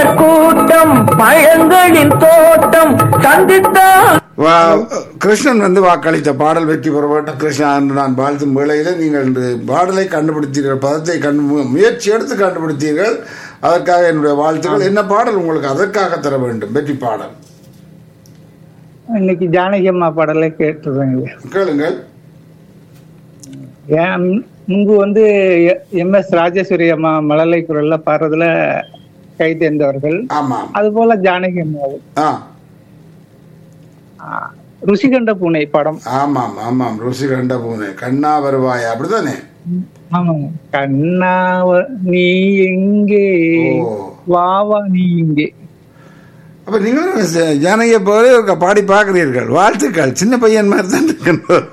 மலர் கூட்டம் பழங்களின் தோட்டம் சந்தித்தால் வா- கிருஷ்ணன் வந்து வாக்களித்த பாடல் வெற்றி பெற வேண்டும் கிருஷ்ணா என்று நான் வாழ்த்தும் வேளையில நீங்கள் இந்த பாடலை கண்டுபிடித்தீர்கள் பதத்தை கண்டு மு- முயற்சி எடுத்து கண்டுபிடித்தீர்கள் அதற்காக என்னுடைய வாழ்த்துக்கள் என்ன பாடல் உங்களுக்கு அதற்காக தர வேண்டும் வெற்றி பாடல் இன்னைக்கு ஜானகி அம்மா பாடலை கேட்டுருங்க கேளுங்கள் ஏன் முன்பு வந்து எம் எஸ் ராஜேஸ்வரி அம்மா மழலை குரல்ல பாடுறதுல கை தேர்ந்தவர்கள் ஆமாம் அது போல ஜானகி அம்மாவும் ஆ ஆ, ருசிகண்ட பூனை படம் ஆமாம் ஆமாம் ருசி கண்ட பூனை கண்ணா வருவாய் அப்படிதானே ஆமாங்க கண்ணாவ நீ எங்கே ஓ. வா வா நீ இங்கே அப்ப நீங்களும் ச- ஜானகியை போல ஒரு பாடி பார்க்கிறீர்கள் வாழ்த்துக்கள் சின்ன பையன் மாதிரி தான் இருக்கின்றார்.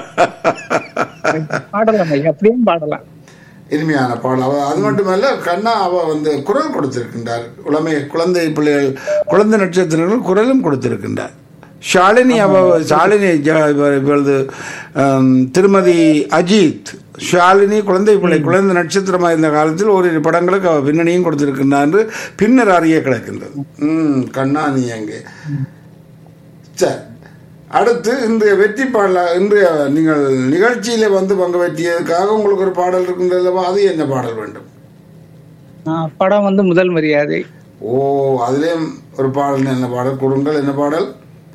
பாடலாம் ஐயா அப்படியும் பாடலாம் இனிமையான பாடல் அவ அது மட்டுமல்ல கண்ணா அவ வந்து குரல் கொடுத்திருக்கின்றார் உளமை குழந்தை பிள்ளைகள் குழந்தை நட்சத்திரங்கள் குரலும் கொடுத்திருக்கின்றார் ஷாலினி அவ ஷாலினி ஜ- இப்பொழுது ஆம், திருமதி அஜித் ஷாலினி குழந்தை பிள்ளை குழந்தை நட்சத்திரமாக இருந்த காலத்தில் ஓரிரு படங்களுக்கு அவ பின்னணியும் கொடுத்திருக்கின்றார் என்று பின்னர் அறிய கிடக்கின்றது ம் கண்ணா நீ அங்கே சரி அடுத்து இன்றைய வெற்றி பாடல இன்றைய நீங்கள் நிகழ்ச்சியில வந்து பங்கு பெற்றியதுக்காக உங்களுக்கு ஒரு பாடல் இருக்கின்றதுலவா அது என்ன பாடல் வேண்டும் ஆ, படம் வந்து முதல் மரியாதை ஓ அதுலேயும் ஒரு பாடல் என்ன பாடல் கொடுங்கள் என்ன பாடல்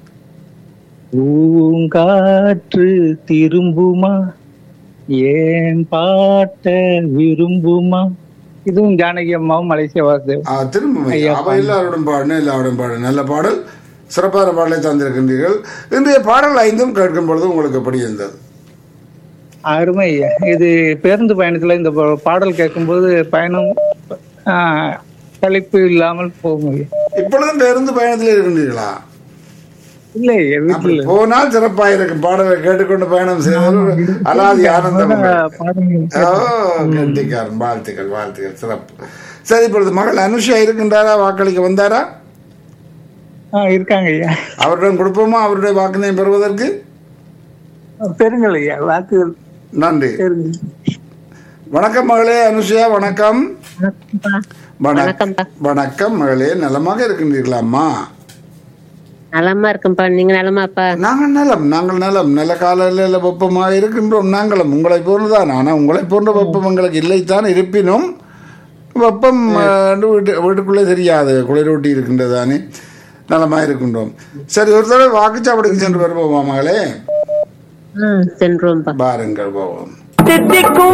பூங்காற்று திரும்புமா ஏன் பாட்ட விரும்புமா இதுவும் ஜானகி அம்மாவும் மலேசியா வாசுதேவ் ஆ, திரும்ப அவ எல்லாரோடும் பாடணும் எல்லாரோடும் பாடணும் நல்ல பாடல் சிறப்பான பாடலை தந்திருக்கின்றீர்கள் இன்றைய பாடல் ஐந்தும் கேட்கும் பொழுது உங்களுக்கு எப்படி இருந்தது அருமை ஐயா இது பேருந்து பயணத்துல இந்த பா- பாடல் கேட்கும்போது பயணம் ஆ, களைப்பு இல்லாமல் போகும் ஐயா இப்பொழுதும் பேருந்து பயணத்தில் இருக்கின்றீர்களா இல்லை ஐயா அப்படி வீட்டுல போனால் சிறப்பாக இருக்கும் பாடலை கேட்டுக்கொண்டு பயணம் செய்வது அலாதி ஆனந்தம் உங்களுக்கு. பாடல் ஓ, கெட்டிக்காரன் வாழ்த்துக்கள் வாழ்த்துக்கள் சிறப்பு சரி இப்பொழுது மகள் அனுஷா இருக்கின்றாரா வாக்களிக்க வந்தாரா ஆ இருக்காங்க ஐயா அவரிடம் கொடுப்போமா அவருடைய வாக்கினை பெறுவதற்கு பெருங்கள் ஐயா வாக்குகள் நன்றி பெருங்கள் வணக்கம் மகளே அனுஷா வணக்கம் வணக்கம் வணக்கம்ப்பா வணக்கம் மகளே நலமாக இருக்கின்றீர்களாம்மா நலமா இருக்கும்பா நீங்க நலமாப்பா நாங்கள் நலம் நாங்கள் நலம் நல்ல காலையில் வெப்பமாக இருக்கின்றோம் நாங்களும் உங்களை போன்றுதான் ஆனால் உங்களை போன்ற வெப்பம் எங்களுக்கு இல்லைத்தான் இருப்பினும் வெப்பம் அஹ், வீட்டு வீட்டுக்குள்ளே தெரியாது குளிரூட்டி இருக்கின்றது தானே நலமாக இருக்கின்றோம் சரி ஒரு தடவை வாக்குச்சாவடிக்கு சென்று வருவோமா மகளே ம், சென்றோம்பா பாருங்கள் போவோம் தித்திக்கும்